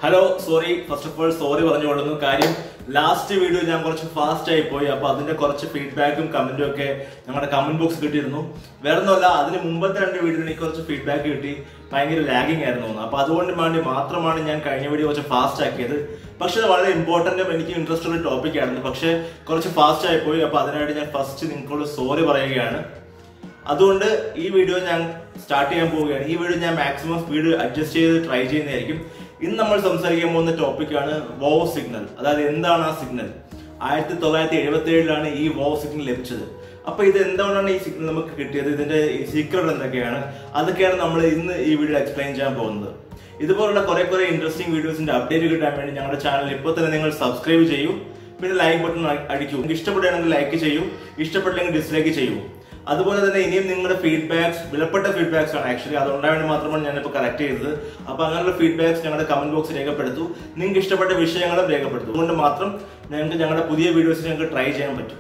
Hello sorry first of all sorry പറഞ്ഞുകൊള്ളുന്നു കാര്യം last video ഞാൻ കുറച്ച് ഫാസ്റ്റ് ആയി പോയി അപ്പൊ അതിന്റെ കുറച്ച് ഫീഡ്ബാക്കും കമന്റും ഒക്കെ ഞങ്ങളുടെ കമന്റ് ബോക്സ് കിട്ടിയിരുന്നു വേറെ ഒന്നുമല്ല അതിന് മുമ്പത്തെ രണ്ട് വീഡിയോയിൽ എനിക്ക് കുറച്ച് ഫീഡ്ബാക്ക് കിട്ടി ഭയങ്കര ലാഗിങ് ആയിരുന്നു എന്ന്. അപ്പൊ അതുകൊണ്ട് വേണ്ടി മാത്രമാണ് ഞാൻ കഴിഞ്ഞ വീഡിയോ കുറച്ച് ഫാസ്റ്റ് ആക്കിയത് പക്ഷെ അത് വളരെ ഇമ്പോർട്ടന്റും എനിക്ക് ഇൻട്രസ്റ്റ് ഉള്ള ടോപ്പിക് ആയിരുന്നു പക്ഷെ കുറച്ച് ഫാസ്റ്റ് ആയി പോയി അപ്പൊ അതിനായിട്ട് ഞാൻ ഫസ്റ്റ് നിങ്ങളോട് സോറി പറയുകയാണ് അതുകൊണ്ട് ഈ വീഡിയോ ഞാൻ സ്റ്റാർട്ട് ചെയ്യാൻ പോവുകയാണ് ഈ വീഡിയോ ഞാൻ മാക്സിമം സ്പീഡ് അഡ്ജസ്റ്റ് ചെയ്ത് ട്രൈ ചെയ്യുന്നതായിരിക്കും ഇന്ന് നമ്മൾ സംസാരിക്കാൻ പോകുന്ന ടോപ്പിക്കാണ് വോ സിഗ്നൽ അതായത് എന്താണ് ആ സിഗ്നൽ ആയിരത്തി തൊള്ളായിരത്തി എഴുപത്തി ഏഴിലാണ് ഈ വോ സിഗ്നൽ ലഭിച്ചത് അപ്പൊ ഇത് എന്തുകൊണ്ടാണ് ഈ സിഗ്നൽ നമുക്ക് കിട്ടിയത് ഇതിന്റെ സീക്രട്ട് എന്തൊക്കെയാണ് അതൊക്കെയാണ് നമ്മൾ ഇന്ന് ഈ വീഡിയോ എക്സ്പ്ലെയിൻ ചെയ്യാൻ പോകുന്നത് ഇതുപോലുള്ള കുറെ കുറെ ഇൻട്രസ്റ്റിംഗ് വീഡിയോസിന്റെ അപ്ഡേറ്റ് കിട്ടാൻ വേണ്ടി ഞങ്ങളുടെ ചാനൽ ഇപ്പോൾ തന്നെ നിങ്ങൾ സബ്സ്ക്രൈബ് ചെയ്യൂ പിന്നെ ലൈക്ക് ബട്ടൺ അടിക്കൂ നിങ്ങൾക്ക് ഇഷ്ടപ്പെടുകയാണെങ്കിൽ ലൈക്ക് ചെയ്യൂ ഇഷ്ടപ്പെട്ടില്ലെങ്കിൽ ഡിസ്ലൈക്ക് ചെയ്യൂ അതുപോലെ തന്നെ ഇനിയും നിങ്ങളുടെ ഫീഡ്ബാക്സ് വിലപ്പെട്ട ഫീഡ്ബാക്സ് ആണ് ആക്ച്വലി അതുണ്ടായതുകൊണ്ട് മാത്രമാണ് ഞാനിപ്പോൾ കറക്റ്റ് ചെയ്തത് അപ്പൊ അങ്ങനെയുള്ള ഫീഡ്ബാക്സ് ഞങ്ങളുടെ കമന്റ് ബോക്സ് രേഖപ്പെടുത്തു നിങ്ങൾക്ക് ഇഷ്ടപ്പെട്ട വിഷയങ്ങളും രേഖപ്പെടുത്തു അതുകൊണ്ട് മാത്രം ഞങ്ങൾക്ക് ഞങ്ങളുടെ പുതിയ വീഡിയോസ് ഞങ്ങൾക്ക് ട്രൈ ചെയ്യാൻ പറ്റും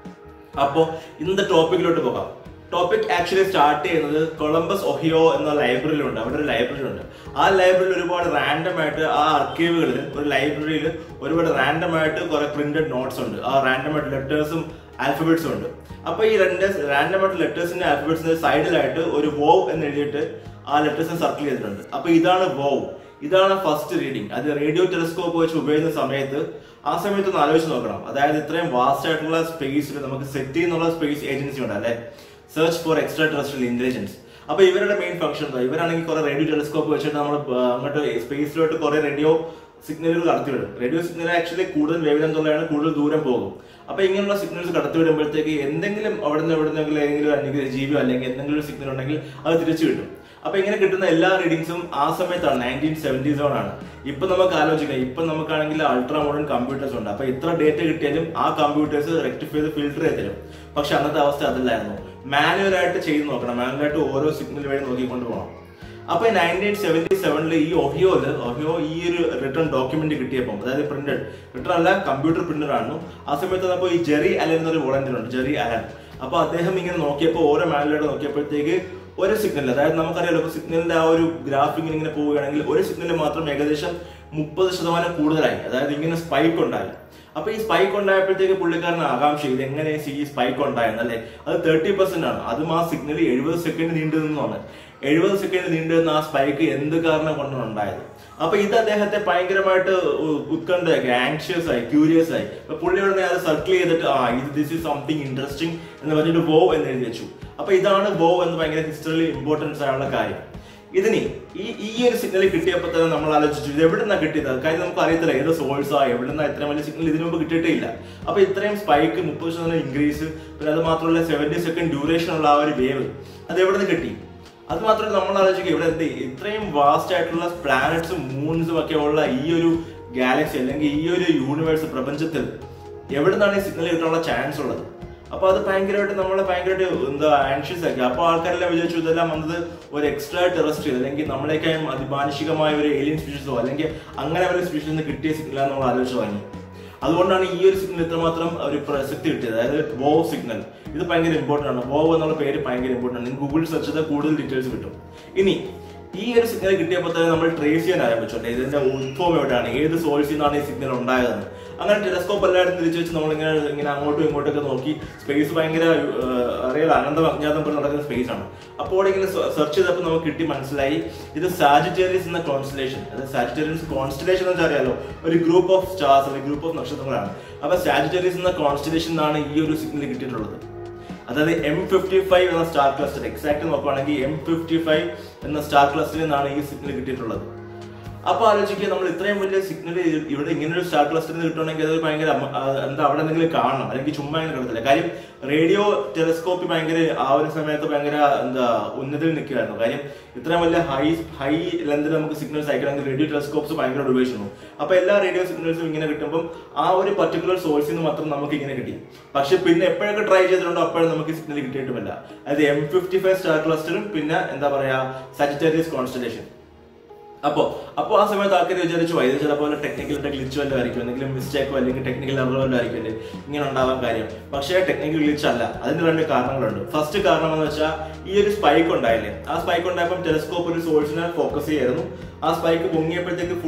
അപ്പോൾ ഇന്നത്തെ ടോപ്പിക്കിലോട്ട് പോകാം ടോപ്പിക് ആക്ച്വലി സ്റ്റാർട്ട് ചെയ്യുന്നത് കൊളംബസ് ഒഹിയോ എന്ന ലൈബ്രറിയിലുണ്ട് അവിടെ ഒരു ലൈബ്രറി ഉണ്ട് ആ ലൈബ്രറിയിൽ ഒരുപാട് റാൻഡം ആയിട്ട് ആ ആർക്കൈവുകളിൽ ഒരു ലൈബ്രറിയിൽ ഒരുപാട് റാൻഡം ആയിട്ട് കുറെ പ്രിന്റഡ് നോട്ട്സ് ഉണ്ട് ആ റാൻഡം ആയിട്ട് ലെറ്റേഴ്സും ആൽഫബറ്റ്സും ഉണ്ട് അപ്പൊ ഈ രണ്ട് റാൻഡം ആയിട്ട് ലെറ്റേഴ്സിന്റെ ആൽഫബറ്റ്സിന്റെ സൈഡിലായിട്ട് ഒരു വോവ് എന്ന് എഴുതിയിട്ട് ആ ലെറ്റേഴ്സിനെ സർക്കിൾ ചെയ്തിട്ടുണ്ട് അപ്പൊ ഇതാണ് വോവ് ഇതാണ് ഫസ്റ്റ് റീഡിംഗ് അത് റേഡിയോ ടെലിസ്കോപ്പ് വെച്ച് ഉപയോഗിക്കുന്ന സമയത്ത് ആ സമയത്ത് ഒന്ന് ആലോചിച്ച് നോക്കണം അതായത് ഇത്രയും വാസ്റ്റ് ആയിട്ടുള്ള സ്പേസിൽ നമുക്ക് സെറ്റ് എന്നുള്ള സ്പേസ് ഏജൻസി ഉണ്ട് അല്ലെ search for extraterrestrial intelligence അപ്പൊ ഇവരുടെ മെയിൻ ഫംഗ്ഷൻ എന്താ ഇവരാണെങ്കിൽ കുറെ റേഡിയോ ടെലിസ്കോപ്പ് വെച്ചിട്ട് നമ്മൾ അങ്ങോട്ട് സ്പേസിലോട്ട് കുറെ റേഡിയോ സിഗ്നലുകൾ കടത്തിവിടും റേഡിയോ സിഗ്നൽ ആക്ച്വലി കൂടുതൽ വേഗതയുള്ളതാണ് കൂടുതൽ ദൂരം പോകും അപ്പൊ ഇങ്ങനെയുള്ള സിഗ്നൽസ് കടത്തിവിടുമ്പോഴത്തേക്ക് എന്തെങ്കിലും അവിടെ നിന്ന് എവിടെ നിന്നെങ്കിലും ഏതെങ്കിലും അല്ലെങ്കിൽ ജീവിയോ അല്ലെങ്കിൽ എന്തെങ്കിലും ഒരു സിഗ്നൽ ഉണ്ടെങ്കിൽ അത് തിരിച്ചു കിട്ടും അപ്പൊ ഇങ്ങനെ കിട്ടുന്ന എല്ലാ റീഡിങ്സും ആ സമയത്താണ് നയൻറ്റീൻ സെവൻറ്റി സെവൻ ആണ് ഇപ്പൊ നമുക്ക് ആലോചിക്കാം ഇപ്പൊ നമുക്കാണെങ്കിൽ അൾട്രാ മോഡേൺ കമ്പ്യൂട്ടേഴ്സ് ഉണ്ട് അപ്പൊ ഇത്ര ഡേറ്റ കിട്ടിയാലും ആ കമ്പ്യൂട്ടേഴ്സ് റെക്ടിഫൈ ചെയ്ത് ഫിൽട്ടർ ചെയ്ത് തരും പക്ഷെ അന്നത്തെ അവസ്ഥ അതല്ലായിരുന്നു മാനുവൽ ആയിട്ട് ചെയ്ത് നോക്കണം മാനുവൽ ആയിട്ട് ഓരോ സിഗ്നൽ വഴി നോക്കിക്കൊണ്ട് പോകണം അപ്പൊ നയൻറ്റീൻ സെവൻറ്റി സെവനിൽ ഈ ഒഹിയോല് ഒഹിയോ ഈ ഒരു റിട്ടേൺ ഡോക്യുമെന്റ് കിട്ടിയപ്പോൾ അതായത് പ്രിന്റഡ് റിട്ടേൺ അല്ല കമ്പ്യൂട്ടർ പ്രിന്റർ ആണ് ആ സമയത്ത് വന്നപ്പോൾ ഈ ജെറി അലൻ എന്നൊരു വോളണ്ടിയർ ഉണ്ട് ജെറി അലൻ അപ്പൊ അദ്ദേഹം ഇങ്ങനെ നോക്കിയപ്പോൾ ഓരോ മാനുവലായിട്ട് നോക്കിയപ്പോഴത്തേക്ക് ഒരു സിഗ്നൽ അതായത് നമുക്കറിയാലോ ഇപ്പൊ സിഗ്നലിന്റെ ആ ഒരു ഗ്രാഫിംഗ് ഇങ്ങനെ പോവുകയാണെങ്കിൽ ഒരു സിഗ്നൽ മാത്രം ഏകദേശം മുപ്പത് ശതമാനം കൂടുതലായി അതായത് ഇങ്ങനെ സ്പൈക്ക് ഉണ്ടായി അപ്പൊ ഈ സ്പൈക്ക് ഉണ്ടായപ്പോഴത്തേക്ക് പുള്ളിക്കാരൻ ആകാംക്ഷ ഇത് എങ്ങനെ ഈ സ്പൈക്ക് ഉണ്ടായെന്നല്ലേ അത് തേർട്ടി പെർസെന്റ് ആണ് അതും ആ സിഗ്നൽ എഴുപത് സെക്കൻഡ് നീണ്ടു നിന്നാണ് എഴുപത് സെക്കൻഡ് നീണ്ടു നിന്ന ആ സ്പൈക്ക് എന്ത് കാരണം കൊണ്ടാണ് ഉണ്ടായത് അപ്പൊ ഇത് അദ്ദേഹത്തെ ഭയങ്കരമായിട്ട് ഉത്കണ്ഠയാക്കി ആങ്ഷ്യസ് ആയി ക്യൂരിയസ് ആയി അപ്പൊ പുള്ളി ഉടനെ അത് സർക്കിൾ ചെയ്തിട്ട് ആ ഇത് ദിസ് ഇസ് സംതിങ് ഇൻട്രസ്റ്റിംഗ് എന്ന് പറഞ്ഞിട്ട് വോ എന്ന് എഴുതി വെച്ചു അപ്പൊ ഇതാണ് വോ എന്ന് ഭയങ്കര ഹിസ്റ്ററിയിൽ ഇമ്പോർട്ടൻസ് ആയുള്ള കാര്യം ഇതിനി ഈ ഈ ഒരു സിഗ്നൽ കിട്ടിയപ്പോൾ തന്നെ നമ്മൾ ആലോചിച്ചു ഇത് എവിടെ നിന്നാണ് കിട്ടിയത് കാര്യം നമുക്ക് അറിയത്തില്ല ഏത് സോഴ്സാ എവിടെ നിന്നാ ഇത്രയും വലിയ സിഗ്നൽ ഇതിനു മുമ്പ് കിട്ടിയിട്ടേ ഇല്ല അപ്പൊ ഇത്രയും സ്പൈക്ക് മുപ്പത് ശതമാനം ഇൻക്രീസ് പിന്നെ അത് മാത്രമല്ല സെവന്റി സെക്കൻഡ് ഡ്യൂറേഷൻ ഉള്ള ആ ഒരു വേവ് അത് എവിടെ നിന്ന് കിട്ടി അത് മാത്രമല്ല നമ്മൾ ആലോചിക്കുക ഇവിടെ എന്ത് ഇത്രയും വാസ്റ്റ് ആയിട്ടുള്ള പ്ലാനറ്റ്സും മൂൺസും ഒക്കെ ഉള്ള ഈ ഒരു ഗാലക്സി അല്ലെങ്കിൽ ഈ ഒരു യൂണിവേഴ്സ് പ്രപഞ്ചത്തിൽ എവിടെ നിന്നാണ് ഈ സിഗ്നൽ കിട്ടാനുള്ള ചാൻസ് ഉള്ളത് അപ്പൊ അത് ഭയങ്കരമായിട്ട് നമ്മളെ ഭയങ്കരമായിട്ട് എന്താ ആൻഷ്യസ് ആക്കി അപ്പൊ ആൾക്കാരെല്ലാം വിചാരിച്ചു ഇതെല്ലാം വന്നത് ഒരു എക്സ്ട്രാ ടെറസ്ട്രിയൽ അല്ലെങ്കിൽ നമ്മളേക്കായും അതിമാനുഷികമായ ഒരു ഏലിയൻ സ്പീഷീസോ അല്ലെങ്കിൽ അങ്ങനെ വല്ല സ്പീഷീസിൽ നിന്ന് കിട്ടിയ സിഗ്നൽ നമ്മൾ ആലോചിച്ച് വാങ്ങി അതുകൊണ്ടാണ് ഈ ഒരു സിഗ്നൽ ഇത്രമാത്രം ഒരു പ്രസക്തി കിട്ടിയത് അതായത് വോ സിഗ്നൽ ഇത് ഭയങ്കര ഇമ്പോർട്ടൻ്റ് ആണ് വോ എന്നുള്ള പേര് ഭയങ്കര ഇമ്പോർട്ടൻ്റ് ആണ് നിങ്ങൾ ഗൂഗിൾ സെർച്ച് ചെയ്താൽ കൂടുതൽ ഡീറ്റെയിൽസ് കിട്ടും ഇനി ഈ ഒരു സിഗ്നൽ കിട്ടിയപ്പോൾ തന്നെ നമ്മൾ ട്രേസ് ചെയ്യാൻ ആരംഭിച്ചോട്ടെ ഇതിന്റെ ഉത്ഭവം എവിടെയാണ് ഏത് സോഴ്സിൽ നിന്നാണ് ഈ സിഗ്നൽ ഉണ്ടായതെന്ന് അങ്ങനെ ടെലസ്കോപ്പ് എല്ലായിടത്തും തിരിച്ചു വെച്ച് നമ്മളിങ്ങനെ ഇങ്ങനെ അങ്ങോട്ടും ഇങ്ങോട്ടൊക്കെ നോക്കി സ്പേസ് ഭയങ്കര അറിയാലോ അനന്തം അജ്ഞാതം പോലെ നടക്കുന്ന സ്പേസ് ആണ് അപ്പോൾ ഇങ്ങനെ സെർച്ച് ചെയ്തപ്പോൾ നമുക്ക് കിട്ടി മനസ്സിലായി ഇത് സാജിറ്റേറിയസ് എന്ന കോൺസ്റ്റലേഷൻ അതായത് സാജിറ്റേറിയസ് കോൺസ്റ്റലേഷൻ എന്ന് വെച്ചാൽ അറിയാലോ ഒരു ഗ്രൂപ്പ് ഓഫ് സ്റ്റാർസ് അല്ലെങ്കിൽ ഗ്രൂപ്പ് ഓഫ് നക്ഷത്രങ്ങളാണ് അപ്പൊ സാജിറ്റേറിയസ് എന്ന കോൺസ്റ്റലേഷൻ എന്നാണ് ഈ ഒരു സിഗ്നൽ കിട്ടിയിട്ടുള്ളത് അതായത് എം ഫിഫ്റ്റി ഫൈവ് എന്ന സ്റ്റാർ ക്ലസ്റ്റർ എക്സാക്ട് നോക്കുവാണെങ്കിൽ എം ഫിഫ്റ്റി ഫൈവ് എന്ന സ്റ്റാർ ക്ലസ്റ്ററിൽ നിന്നാണ് ഈ സിഗ്നൽ കിട്ടിയിട്ടുള്ളത് അപ്പൊ ആലോചിക്കുക നമ്മൾ ഇത്രയും വലിയ സിഗ്നൽ ഇവിടെ ഇങ്ങനെ ഒരു സ്റ്റാർ ക്ലസ്റ്ററിൽ നിന്ന് കിട്ടുവാണെങ്കിൽ അത് ഭയങ്കര അമ- ആ, എന്താ അവിടെ എന്തെങ്കിലും കാണണം അല്ലെങ്കിൽ ചുമ്മാ ഇങ്ങനെ കിടത്തില്ല കാര്യം റേഡിയോ ടെലിസ്കോപ്പ് ഭയങ്കര ആ ഒരു സമയത്ത് ഭയങ്കര എന്താ ഉന്നതിയിൽ നിൽക്കുകയായിരുന്നു കാര്യം ഇത്രയും വലിയ ഹൈ ഹൈ ലെന്തിൽ നമുക്ക് സിഗ്നൽസ് അയക്കണമെങ്കിൽ റേഡിയോ ടെലിസ്കോപ്സ് ഭയങ്കര ഉപയോഗിച്ചിരുന്നു അപ്പൊ എല്ലാ റേഡിയോ സിഗ്നൽസും ഇങ്ങനെ കിട്ടുമ്പോൾ ആ ഒരു പർട്ടിക്കുലർ സോഴ്സിൽ നിന്ന് മാത്രം നമുക്ക് ഇങ്ങനെ കിട്ടി പക്ഷെ പിന്നെ എപ്പോഴൊക്കെ ട്രൈ ചെയ്തിട്ടുണ്ടോ അപ്പോഴും നമുക്ക് സിഗ്നൽ കിട്ടിയിട്ടുമില്ല അതായത് എം ഫിഫ്റ്റി ഫൈവ് സ്റ്റാർ ക്ലസ്റ്ററും പിന്നെ എന്താ പറയാ സജിറ്റേറിയസ് കോൺസ്റ്റലേഷൻ അപ്പോ അപ്പോ ആ സമയത്ത് ആൾക്കാർ വിചാരിച്ചു ഇത് ചിലപ്പോൾ ടെക്നിക്കൽ ഗ്ലിച്ച് വല്ലതും ആയിരിക്കും എന്തെങ്കിലും മിസ്റ്റേക്കോ അല്ലെങ്കിൽ ടെക്നിക്കൽ എറർ വല്ലതും ആയിരിക്കും അല്ലേ ഇങ്ങനെ ഉണ്ടാവാൻ കാര്യം പക്ഷേ ടെക്നിക്കൽ ഗ്ലിച്ച് അല്ല അതിന് രണ്ട് കാരണങ്ങളുണ്ട് ഫസ്റ്റ് കാരണം എന്ന് വെച്ചാൽ ഈ ഒരു സ്പൈക്ക് ഉണ്ടായില്ലേ ആ സ്പൈക്ക് ഉണ്ടായപ്പോൾ ടെലിസ്കോപ്പ് ഒരു സോഴ്സിനെ ഫോക്കസ് ചെയ്യായിരുന്നു ആ സ്പൈക്ക് പൊങ്ങിയപ്പോഴത്തേക്ക് ഫുള്ള് ആ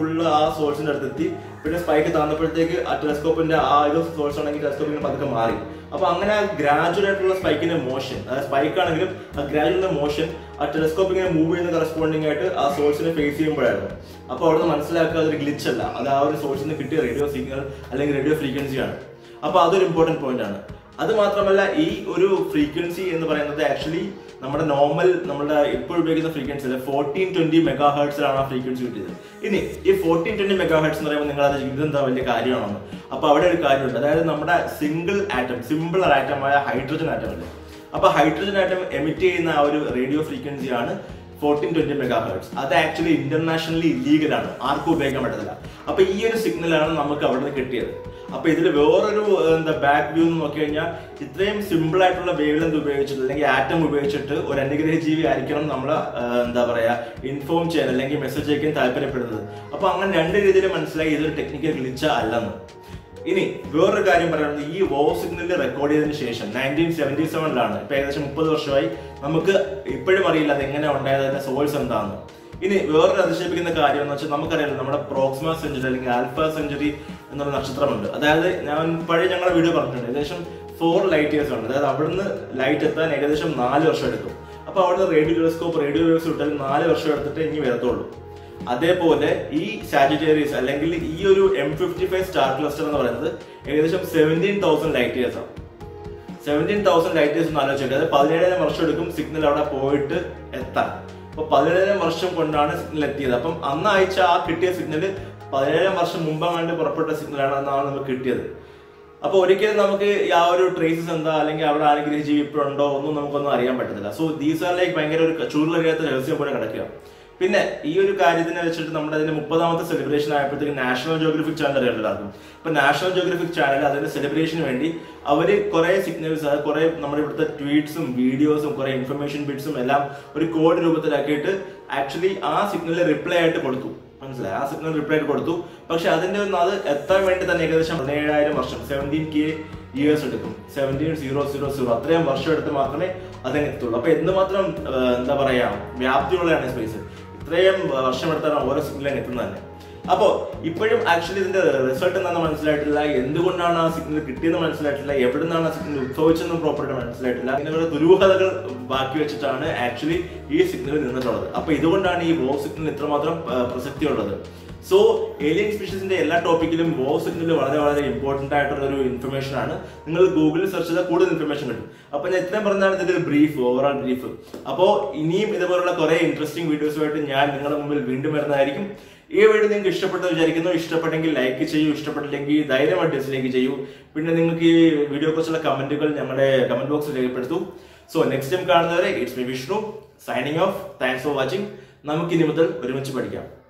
സോഴ്സിന്റെ അടുത്തെത്തി പിന്നെ സ്പൈക്ക് താന്നപ്പോഴത്തേക്ക് ആ ടെലസ്കോപ്പിന്റെ ആ ഒരു സോഴ്സ് ആണെങ്കിൽ ടെലസ്കോപ്പിന് പതുക്കെ മാറി അപ്പൊ അങ്ങനെ ഗ്രാജുവൽ ആയിട്ടുള്ള സ്പൈക്കിന്റെ മോഷൻ അതായത് സ്പൈക്ക് ആണെങ്കിലും ആ ഗ്രാജുവൽ മോഷൻ ആ ടെലസ്കോപ്പ് ഇങ്ങനെ മൂവ് ചെയ്യുന്ന കറസ്പോണ്ടിങ് ആയിട്ട് ആ സോഴ്സിനെ ഫേസ് ചെയ്യുമ്പോഴായിരുന്നു അപ്പൊ അവിടുന്ന് മനസ്സിലാക്കുക അതൊരു ഗ്ലിച്ച് അല്ല അത് ആ ഒരു സോഴ്സിൽ നിന്ന് കിട്ടിയ റേഡിയോ സിഗ്നൽ അല്ലെങ്കിൽ റേഡിയോ ഫ്രീക്വൻസി ആണ് അപ്പൊ അതൊരു ഇമ്പോർട്ടന്റ് പോയിന്റ് ആണ് അത് മാത്രമല്ല ഈ ഒരു ഫ്രീക്വൻസി എന്ന് പറയുന്നത് ആക്ച്വലി നമ്മുടെ നോർമൽ നമ്മുടെ ഇപ്പോൾ ഉപയോഗിക്കുന്ന ഫ്രീക്വൻസി ഫോർട്ടീൻ ട്വന്റി മെഗാ ഹേർട്സിലാണ് ആ ഫ്രീക്വൻസി കിട്ടിയത് ഇനി ഈ ഫോർട്ടീൻ ട്വന്റി മെഗാ ഹേർട്സ് എന്ന് പറയുമ്പോൾ നിങ്ങൾ അത് ഇതെന്താ വലിയ കാര്യമാണെന്ന് അപ്പൊ അവിടെ ഒരു കാര്യമുണ്ട് അതായത് നമ്മുടെ സിംഗിൾ ആറ്റം സിമ്പിൾ ആറ്റമായ ഹൈഡ്രജൻ ആറ്റം അല്ലേ അപ്പൊ ഹൈഡ്രജൻ ആറ്റം എമിറ്റ് ചെയ്യുന്ന ആ ഒരു റേഡിയോ ഫ്രീക്വൻസി ആണ് ഫോർട്ടീൻ ട്വന്റി മെഗാ ഹേർട്സ് അത് ആക്ച്വലി ഇന്റർനാഷണലി ഇല്ലീഗൽ ആണ് ആർക്കും ഉപയോഗിക്കാൻ പറ്റത്തില്ല അപ്പൊ ഈ ഒരു സിഗ്നലാണ് നമുക്ക് അവിടെ നിന്ന് കിട്ടിയത് അപ്പൊ ഇതിൽ വേറൊരു ഏഹ്, എന്താ ബാക്ക് വ്യൂ എന്ന് നോക്കി കഴിഞ്ഞാൽ ഇത്രയും സിമ്പിൾ ആയിട്ടുള്ള വേവ് ലെന്ത് ഉപയോഗിച്ചിട്ട് അല്ലെങ്കിൽ ആറ്റം ഉപയോഗിച്ചിട്ട് ഒരു അനുഗ്രഹ ജീവി ആയിരിക്കണം നമ്മൾ എന്താ പറയാ ഇൻഫോം ചെയ്യാൻ അല്ലെങ്കിൽ മെസ്സേജ് അയക്കാൻ താല്പര്യപ്പെടുന്നത് അപ്പൊ അങ്ങനെ രണ്ട് രീതിയിൽ മനസ്സിലായി ഇതൊരു ടെക്നിക്കൽ ഗ്ലിച്ച അല്ലെന്ന് ഇനി വേറൊരു കാര്യം പറയുന്നത് ഈ വോ സിഗ്നൽ റെക്കോർഡ് ചെയ്തതിനു ശേഷം നയൻറ്റീൻ സെവന്റി സെവനിലാണ് ഇപ്പൊ ഏകദേശം മുപ്പത് വർഷമായി നമുക്ക് ഇപ്പോഴും അറിയില്ല അത് എങ്ങനെ ഉണ്ടായത് അതിന്റെ സോഴ്സ് എന്താണെന്ന് ഇനി വേറൊരു അതിശയിപ്പിക്കുന്ന കാര്യം എന്ന് വെച്ചാൽ നമുക്കറിയാലോ നമ്മുടെ പ്രോക്സിമ സെഞ്ചുറി അല്ലെങ്കിൽ ആൽഫ സെഞ്ചുറി എന്നുള്ള നക്ഷത്രമുണ്ട് അതായത് ഞാൻ പഴയ ഞങ്ങളുടെ വീഡിയോ പറഞ്ഞിട്ടുണ്ട് ഏകദേശം ഫോർ ലൈറ്റ് ഇയേഴ്സ് ഉണ്ട് അതായത് അവിടുന്ന് ലൈറ്റ് എത്താൻ ഏകദേശം നാല് വർഷം എടുക്കും അപ്പൊ അവിടുന്ന് റേഡിയോ ടെലസ്കോപ്പ് റേഡിയോ വേവ്സ് വിട്ടാൽ നാല് വർഷം എടുത്തിട്ട് ഇനി വരത്തുള്ളൂ അതേപോലെ ഈ സാജിറ്റേറിയസ് അല്ലെങ്കിൽ ഈ ഒരു M fifty five star cluster എന്ന് പറയുന്നത് ഏകദേശം സെവൻറ്റീൻ തൗസൻഡ് ലൈറ്റ് ഇയേഴ്സ് ആണ് സെവൻറ്റീൻ തൗസൻഡ് ലൈറ്റ് ഇയേഴ്സ് ഒന്ന് ആലോചിച്ചത് അതായത് പതിനേഴായിരം വർഷം എടുക്കും സിഗ്നൽ അവിടെ പോയിട്ട് എത്താൻ അപ്പൊ പതിനേഴായിരം വർഷം കൊണ്ടാണ് സിഗ്നൽ എത്തിയത് അപ്പം അന്ന് അയച്ച ആ കിട്ടിയ സിഗ്നൽ പതിനേഴായിരം വർഷം മുമ്പങ്ങാണ്ട് പുറപ്പെട്ട സിഗ്നലാണ് എന്നാണ് നമുക്ക് കിട്ടിയത് അപ്പൊ ഒരിക്കലും നമുക്ക് ആ ഒരു ട്രേസസ് എന്താ അല്ലെങ്കിൽ അവിടെ ആരെങ്കിലും ജീവി ഇപ്പോഴുണ്ടോ ഒന്നും നമുക്കൊന്നും അറിയാൻ പറ്റത്തില്ല സോ ദീസ് ആർ ലൈക്ക് ഭയങ്കര ഒരു ചൂടുലറിയാത്ത രഹസ്യം പോലെ കിടക്കുക പിന്നെ ഈ ഒരു കാര്യത്തിനെ വെച്ചിട്ട് നമ്മുടെ അതിന്റെ മുപ്പതാമത്തെ സെലിബ്രേഷൻ ആയപ്പോഴത്തേക്ക് നാഷണൽ ജോഗ്രഫിക് ചാനൽ അറിയാം എല്ലാവർക്കും ഇപ്പൊ നാഷണൽ ജോഗ്രഫിക് ചാനൽ അതിന്റെ സെലിബ്രേഷന് വേണ്ടി അവര് കുറെ സിഗ്നൽസ് കുറെ നമ്മുടെ ഇവിടുത്തെ ട്വീറ്റ്സും വീഡിയോസും കുറെ ഇൻഫർമേഷൻ ബിറ്റ്സും എല്ലാം ഒരു കോഡ് രൂപത്തിലാക്കിയിട്ട് ആക്ച്വലി ആ സിഗ്നൽ റിപ്ലൈ ആയിട്ട് കൊടുത്തു മനസ്സിലായി ആ സിഗ്നൽ റിപ്ലൈ ആയിട്ട് കൊടുത്തു പക്ഷെ അതിന്റെ ഒന്ന് അത് എത്താൻ വേണ്ടി തന്നെ ഏകദേശം പതിനേഴായിരം വർഷം സെവൻറ്റീൻ കെ ഇയേഴ്സ് എടുക്കും സെവൻറ്റീൻ സീറോ സീറോ സീറോ അത്രയും വർഷം എടുത്ത് മാത്രമേ അതങ്ങ് എത്തുള്ളൂ അപ്പൊ എന്തുമാത്രം ആ, എന്താ പറയാ വ്യാപ്തിയുള്ളതാണ് സ്പേസ് ഇത്രയും വർഷം എടുത്താണ് ഓരോ സിഗ്നലും എത്തുന്നത് തന്നെ അപ്പോ ഇപ്പോഴും ആക്ച്വലി ഇതിന്റെ റിസൾട്ട് എന്താണെന്ന് മനസ്സിലായിട്ടില്ല എന്തുകൊണ്ടാണ് ആ സിഗ്നൽ കിട്ടിയെന്ന് മനസ്സിലായിട്ടില്ല എവിടെ നിന്നാണ് ആ സിഗ്നൽ ഉത്ഭവിച്ചെന്നും പ്രോപ്പറായിട്ട് മനസ്സിലായിട്ടില്ല ഇങ്ങനെയുള്ള ദുരൂഹതകൾ ബാക്കി വെച്ചിട്ടാണ് ആക്ച്വലി ഈ സിഗ്നൽ നിന്നിട്ടുള്ളത് അപ്പൊ ഇതുകൊണ്ടാണ് ഈ വോ സിഗ്നൽ ഇത്രമാത്രം ആ, പ്രസക്തിയുള്ളത് സോ ഏലിയൻ സ്പീഷീസിന്റെ എല്ലാ ടോപ്പിക്കിലും വോ സിഗ്നൽ വളരെ വളരെ ഇമ്പോർട്ടന്റ് ആയിട്ടുള്ള ഒരു ഇൻഫർമേഷൻ ആണ് നിങ്ങൾ ഗൂഗിളിൽ സെർച്ച് ചെയ്താൽ കൂടുതൽ ഇൻഫർമേഷൻ കിട്ടും അപ്പൊ ഞാൻ ഇത്രയും പറഞ്ഞാണ് ഇതിന്റെ ഒരു ബ്രീഫ് ഓവറോൾ ബ്രീഫ് അപ്പോ ഇനിയും ഇതുപോലുള്ള കുറെ ഇൻട്രസ്റ്റിംഗ് വീഡിയോസുമായിട്ട് ഞാൻ നിങ്ങളുടെ മുമ്പിൽ വീണ്ടും വരുന്നതായിരിക്കും ഈ വീഡിയോ നിങ്ങൾക്ക് ഇഷ്ടപ്പെട്ടു വിചാരിക്കുന്നു ഇഷ്ടപ്പെട്ടെങ്കിൽ ലൈക്ക് ചെയ്യൂ ഇഷ്ടപ്പെട്ടില്ലെങ്കിൽ ധൈര്യമായിട്ട് ഡിസ്ലൈക്ക് ചെയ്യൂ പിന്നെ നിങ്ങൾക്ക് ഈ വീഡിയോ കുറിച്ചുള്ള കമന്റുകൾ ഞങ്ങളുടെ കമന്റ് ബോക്സിൽ രേഖപ്പെടുത്തു സോ നെക്സ്റ്റ് ടൈം കാണുന്നവരെ it's me Vishnu signing off thanks for watching നമുക്ക് ഇനി മുതൽ ഒരുമിച്ച് പഠിക്കാം